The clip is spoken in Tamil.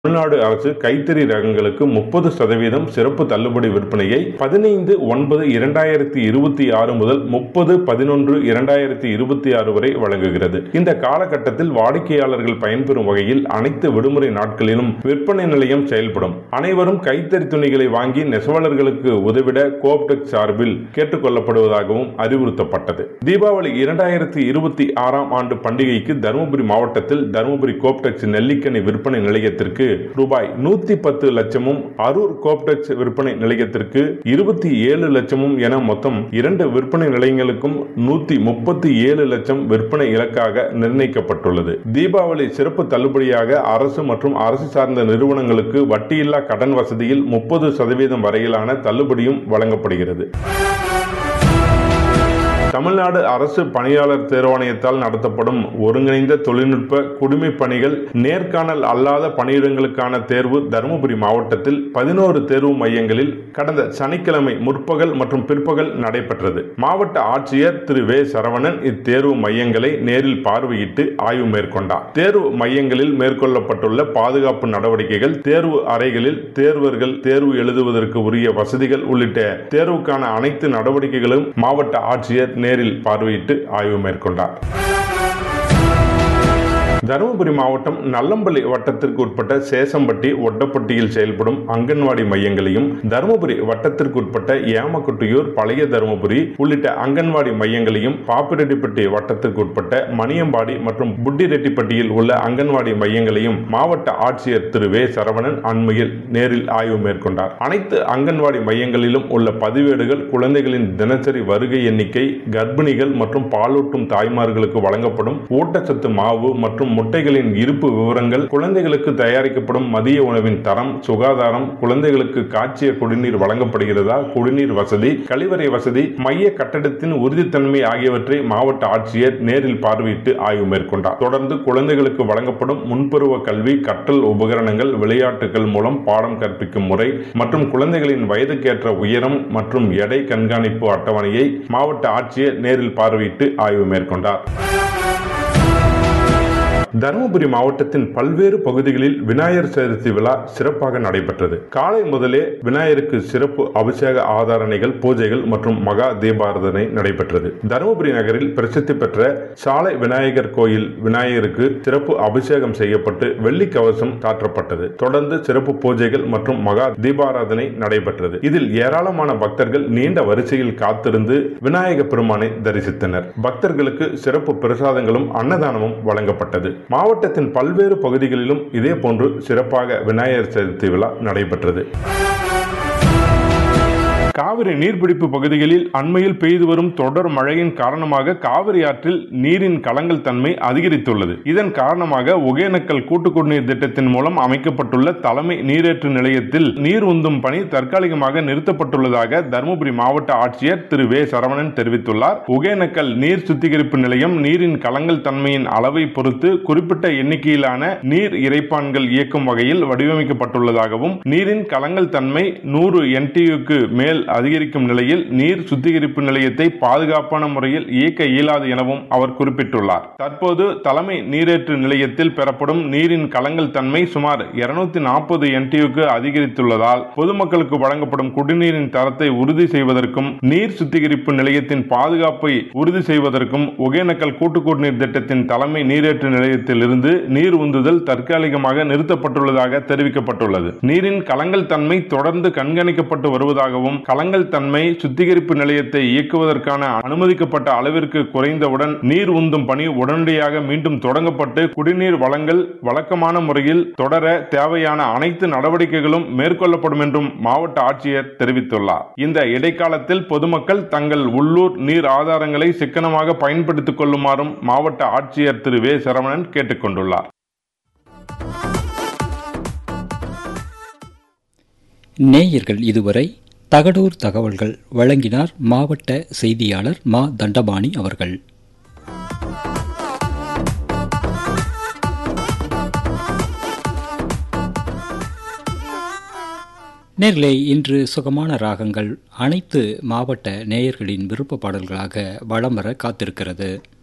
தமிழ்நாடு அரசு கைத்தறி ரகங்களுக்கு முப்பது சதவீதம் சிறப்பு தள்ளுபடி விற்பனையை பதினைந்து ஒன்பது இரண்டாயிரத்தி இருபத்தி ஆறு முதல் முப்பது பதினொன்று இரண்டாயிரத்தி இருபத்தி ஆறு வரை வழங்குகிறது இந்த காலகட்டத்தில் வாடிக்கையாளர்கள் பயன்பெறும் வகையில் அனைத்து விடுமுறை நாட்களிலும் விற்பனை நிலையம் செயல்படும் அனைவரும் கைத்தறி துணிகளை வாங்கி நெசவாளர்களுக்கு உதவிட கோப்டெக் சார்பில் கேட்டுக் கொள்ளப்படுவதாகவும் அறிவுறுத்தப்பட்டது தீபாவளி இரண்டாயிரத்தி இருபத்தி ஆறாம் ஆண்டு பண்டிகைக்கு தருமபுரி மாவட்டத்தில் தருமபுரி கோப்டெக்ஸ் நெல்லிக்கனி விற்பனை நிலையத்திற்கு ரூபாய் நூத்தி பத்து லட்சமும் அரூர் கோப்டெக்ஸ் விற்பனை நிலையத்திற்கு இருபத்தி ஏழு லட்சமும் என மொத்தம் இரண்டு விற்பனை நிலையங்களுக்கும் நூத்தி முப்பத்தி ஏழு லட்சம் விற்பனை இலக்காக நிர்ணயிக்கப்பட்டுள்ளது தீபாவளி சிறப்பு தள்ளுபடியாக அரசு மற்றும் அரசு சார்ந்த நிறுவனங்களுக்கு வட்டியில்லா கடன் வசதியில் முப்பது சதவீதம் வரையிலான தள்ளுபடியும் வழங்கப்படுகிறது தமிழ்நாடு அரசு பணியாளர் தேர்வாணையத்தால் நடத்தப்படும் ஒருங்கிணைந்த தொழில்நுட்ப குடிமைப் பணிகள் நேர்காணல் அல்லாத பணியிடங்களுக்கான தேர்வு தருமபுரி மாவட்டத்தில் பதினோரு தேர்வு மையங்களில் கடந்த சனிக்கிழமை முற்பகல் மற்றும் பிற்பகல் நடைபெற்றது மாவட்ட ஆட்சியர் திரு வே சரவணன் இத்தேர்வு மையங்களை நேரில் பார்வையிட்டு ஆய்வு மேற்கொண்டார் தேர்வு மையங்களில் மேற்கொள்ளப்பட்டுள்ள பாதுகாப்பு நடவடிக்கைகள் தேர்வு அறைகளில் தேர்வர்கள் தேர்வு எழுதுவதற்கு உரிய வசதிகள் உள்ளிட்ட தேர்வுக்கான அனைத்து நடவடிக்கைகளும் மாவட்ட ஆட்சியர் நேரில் பார்வையிட்டு ஆய்வு மேற்கொண்டார் தருமபுரி மாவட்டம் நல்லம்பள்ளி வட்டத்திற்கு உட்பட்ட சேசம்பட்டி ஒட்டப்பட்டியில் செயல்படும் அங்கன்வாடி மையங்களையும் தருமபுரி வட்டத்திற்கு உட்பட்ட ஏமக்குட்டியூர் பழைய தருமபுரி உள்ளிட்ட அங்கன்வாடி மையங்களையும் பாப்பிரெட்டிப்பட்டி வட்டத்திற்கு உட்பட்ட மணியம்பாடி மற்றும் புட்டிரெட்டிப்பட்டியில் உள்ள அங்கன்வாடி மையங்களையும் மாவட்ட ஆட்சியர் திரு வே சரவணன் அண்மையில் நேரில் ஆய்வு மேற்கொண்டார் அனைத்து அங்கன்வாடி மையங்களிலும் உள்ள பதிவேடுகள் குழந்தைகளின் தினசரி வருகை எண்ணிக்கை கர்ப்பிணிகள் மற்றும் பாலூட்டும் தாய்மார்களுக்கு வழங்கப்படும் ஊட்டச்சத்து மாவு மற்றும் முட்டைகளின் இருப்பு விவரங்கள் குழந்தைகளுக்கு தயாரிக்கப்படும் மதிய உணவின் தரம் சுகாதாரம் குழந்தைகளுக்கு காய்ச்சிய குடிநீர் வழங்கப்படுகிறதா குடிநீர் வசதி கழிவறை வசதி மைய கட்டடத்தின் உறுதித்தன்மை ஆகியவற்றை மாவட்ட ஆட்சியர் நேரில் பார்வையிட்டு ஆய்வு மேற்கொண்டார் தொடர்ந்து குழந்தைகளுக்கு வழங்கப்படும் முன்பருவ கல்வி கற்றல் உபகரணங்கள் விளையாட்டுகள் மூலம் பாடம் கற்பிக்கும் முறை மற்றும் குழந்தைகளின் வயதுக்கேற்ற உயரம் மற்றும் எடை கண்காணிப்பு அட்டவணையை மாவட்ட ஆட்சியர் நேரில் பார்வையிட்டு ஆய்வு மேற்கொண்டார் தருமபுரி மாவட்டத்தின் பல்வேறு பகுதிகளில் விநாயகர் சதுர்த்தி விழா சிறப்பாக நடைபெற்றது காலை முதலே விநாயகருக்கு சிறப்பு அபிஷேக ஆதாரணைகள் பூஜைகள் மற்றும் மகா தீபாரதனை நடைபெற்றது தருமபுரி நகரில் பிரசித்தி பெற்ற சாலை விநாயகர் கோயில் விநாயகருக்கு சிறப்பு அபிஷேகம் செய்யப்பட்டு வெள்ளி கவசம் சாற்றப்பட்டது தொடர்ந்து சிறப்பு பூஜைகள் மற்றும் மகா தீபாராதனை நடைபெற்றது இதில் ஏராளமான பக்தர்கள் நீண்ட வரிசையில் காத்திருந்து விநாயக பெருமானை தரிசித்தனர் பக்தர்களுக்கு சிறப்பு பிரசாதங்களும் அன்னதானமும் வழங்கப்பட்டது மாவட்டத்தின் பல்வேறு பகுதிகளிலும் இதேபோன்று சிறப்பாக விநாயகர் சதுர்த்தி விழா நடைபெற்றது காவிரி நீர்பிடிப்பு பகுதிகளில் அண்மையில் பெய்து வரும் தொடர் மழையின் காரணமாக காவிரி ஆற்றில் நீரின் கலங்கல் தன்மை அதிகரித்துள்ளது இதன் காரணமாக ஒகேனக்கல் கூட்டு குடிநீர் திட்டத்தின் மூலம் அமைக்கப்பட்டுள்ள தலைமை நீரேற்று நிலையத்தில் நீர் உந்தும் பணி தற்காலிகமாக நிறுத்தப்பட்டுள்ளதாக தருமபுரி மாவட்ட ஆட்சியர் திரு வே சரவணன் தெரிவித்துள்ளார் ஒகேனக்கல் நீர் சுத்திகரிப்பு நிலையம் நீரின் கலங்கல் தன்மையின் அளவை பொறுத்து குறிப்பிட்ட எண்ணிக்கையிலான நீர் இறைப்பான்கள் இயக்கும் வகையில் வடிவமைக்கப்பட்டுள்ளதாகவும் நீரின் கலங்கல் தன்மை நூறு என்டியுக்கு மேல் அதிகரிக்கும் நிலையில் நீர் சுத்திகரிப்பு நிலையத்தை பாதுகாப்பான முறையில் இயக்க இயலாது எனவும் அவர் குறிப்பிட்டுள்ளார் தற்போது தலைமை நீரேற்று நிலையத்தில் பெறப்படும் நீரின் கலங்கல் தன்மை சுமார் இருநூத்தி நாற்பது என்டியுக்கு அதிகரித்துள்ளதால் பொதுமக்களுக்கு வழங்கப்படும் குடிநீரின் தரத்தை உறுதி செய்வதற்கும் நீர் சுத்திகரிப்பு நிலையத்தின் பாதுகாப்பை உறுதி செய்வதற்கும் ஒகேனக்கல் கூட்டு குடிநீர் திட்டத்தின் தலைமை நீரேற்று நிலையத்தில் இருந்து நீர் உந்துதல் தற்காலிகமாக நிறுத்தப்பட்டுள்ளதாக தெரிவிக்கப்பட்டுள்ளது நீரின் கலங்கல் தன்மை தொடர்ந்து கண்காணிக்கப்பட்டு வருவதாகவும் கலங்கல் தன்மை சுத்திகரிப்பு நிலையத்தை இயக்குவதற்கான அனுமதிக்கப்பட்ட அளவிற்கு குறைந்தவுடன் நீர் உந்தும் பணி உடனடியாக மீண்டும் தொடங்கப்பட்டு குடிநீர் வழங்கல் வழக்கமான முறையில் தொடர தேவையான அனைத்து நடவடிக்கைகளும் மேற்கொள்ளப்படும் என்றும் மாவட்ட ஆட்சியர் தெரிவித்துள்ளார் இந்த இடைக்காலத்தில் பொதுமக்கள் தங்கள் உள்ளூர் நீர் ஆதாரங்களை சிக்கனமாக பயன்படுத்திக் கொள்ளுமாறும் மாவட்ட ஆட்சியர் திரு வே சரவணன் கேட்டுக் கொண்டுள்ளார் நேயர்கள் இதுவரை தகடூர் தகவல்கள் வழங்கினார் மாவட்ட செய்தியாளர் மா தண்டபாணி அவர்கள் நேர்களே இன்று சுகமான ராகங்கள் அனைத்து மாவட்ட நேயர்களின் விருப்ப பாடல்களாக வளம் வர காத்திருக்கிறது